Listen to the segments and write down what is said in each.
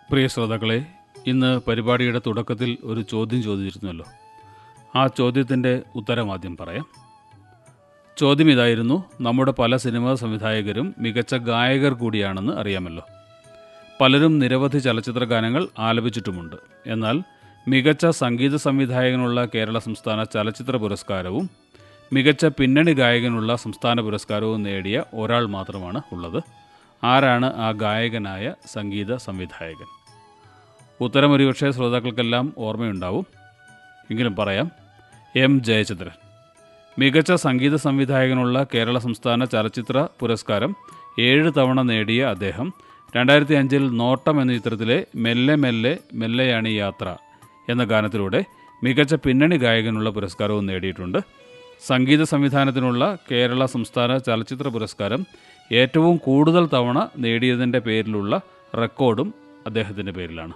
പ്രിയ ശ്രോതാക്കളെ ഇന്ന് പരിപാടിയുടെ തുടക്കത്തിൽ ഒരു ചോദ്യം ചോദിച്ചിരുന്നല്ലോ ആ ചോദ്യത്തിൻ്റെ ഉത്തരം ആദ്യം പറയാം ചോദ്യം ഇതായിരുന്നു നമ്മുടെ പല സിനിമാ സംവിധായകരും മികച്ച ഗായകർ കൂടിയാണെന്ന് അറിയാമല്ലോ പലരും നിരവധി ചലച്ചിത്ര ഗാനങ്ങൾ ആലപിച്ചിട്ടുമുണ്ട് എന്നാൽ മികച്ച സംഗീത സംവിധായകനുള്ള കേരള സംസ്ഥാന ചലച്ചിത്ര പുരസ്കാരവും മികച്ച പിന്നണി ഗായകനുള്ള സംസ്ഥാന പുരസ്കാരവും നേടിയ ഒരാൾ മാത്രമാണ് ഉള്ളത് ആരാണ് ആ ഗായകനായ സംഗീത സംവിധായകൻ ഉത്തരം ഒരുപക്ഷെ ശ്രോതാക്കൾക്കെല്ലാം ഓർമ്മയുണ്ടാവും എങ്കിലും പറയാം എം ജയചന്ദ്രൻ മികച്ച സംഗീത സംവിധായകനുള്ള കേരള സംസ്ഥാന ചലച്ചിത്ര പുരസ്കാരം ഏഴ് തവണ നേടിയ അദ്ദേഹം രണ്ടായിരത്തി അഞ്ചിൽ നോട്ടം എന്ന ചിത്രത്തിലെ മെല്ലെ മെല്ലെ മെല്ലെയാണ് ഈ യാത്ര എന്ന ഗാനത്തിലൂടെ മികച്ച പിന്നണി ഗായകനുള്ള പുരസ്കാരവും നേടിയിട്ടുണ്ട് സംഗീത സംവിധാനത്തിനുള്ള കേരള സംസ്ഥാന ചലച്ചിത്ര പുരസ്കാരം ഏറ്റവും കൂടുതൽ തവണ നേടിയതിൻ്റെ പേരിലുള്ള റെക്കോർഡും അദ്ദേഹത്തിൻ്റെ പേരിലാണ്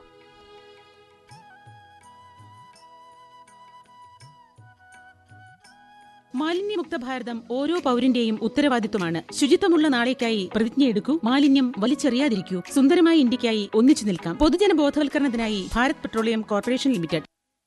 മാലിന്യമുക്ത ഭാരതം ഓരോ പൗരന്റെയും ഉത്തരവാദിത്വമാണ് ശുചിത്വമുള്ള നാളേക്കായി പ്രതിജ്ഞയെടുക്കൂ മാലിന്യം വലിച്ചെറിയാതിരിക്കൂ സുന്ദരമായ ഇന്ത്യക്കായി ഒന്നിച്ചു നിൽക്കാം പൊതുജന ബോധവൽക്കരണത്തിനായി ഭാരത് പെട്രോളിയം കോർപ്പറേഷൻ ലിമിറ്റഡ്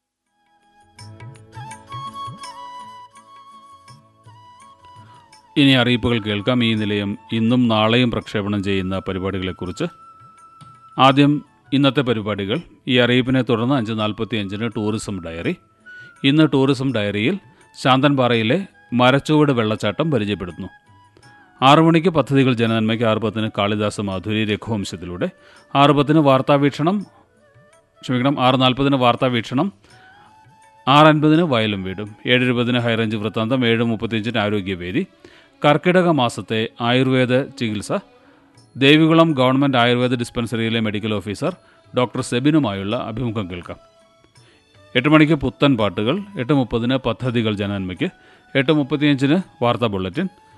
ഇനി അറിയിപ്പുകൾ കേൾക്കാം ഈ നിലയം ഇന്നും നാളെയും പ്രക്ഷേപണം ചെയ്യുന്ന പരിപാടികളെക്കുറിച്ച് ആദ്യം ഇന്നത്തെ പരിപാടികൾ ഈ അറിയിപ്പിനെ തുടർന്ന് അഞ്ച് നാൽപ്പത്തി അഞ്ചിന് ടൂറിസം ഡയറി ഇന്ന് ടൂറിസം ഡയറിയിൽ ശാന്തൻപാറയിലെ മരച്ചുവട് വെള്ളച്ചാട്ടം പരിചയപ്പെടുത്തുന്നു ആറു മണിക്ക് പദ്ധതികൾ ജനനന്മയ്ക്ക് ആറ് പത്തിന് കാളിദാസ മാധുരി രഘുവംശത്തിലൂടെ ആറ് പത്തിന് വാർത്താവീക്ഷണം ക്ഷമിക്കണം ആറ് നാൽപ്പതിന് വാർത്താവീക്ഷണം ആറ് അൻപതിന് വയലും വീടും ഏഴ് ഇരുപതിന് ഹൈറേഞ്ച് വൃത്താന്തം ഏഴ് മുപ്പത്തിയഞ്ചിന് ആരോഗ്യവേദി കർക്കിടക മാസത്തെ ആയുർവേദ ചികിത്സ ദേവികുളം ഗവൺമെൻറ് ആയുർവേദ ഡിസ്പെൻസറിയിലെ മെഡിക്കൽ ഓഫീസർ ഡോക്ടർ സെബിനുമായുള്ള അഭിമുഖം കേൾക്കാം എട്ട് മണിക്ക് പുത്തൻ പാട്ടുകൾ എട്ട് മുപ്പതിന് പദ്ധതികൾ ജനനന്മയ്ക്ക് എട്ട് മുപ്പത്തിയഞ്ചിന് വാർത്താ ബുള്ളറ്റിൻ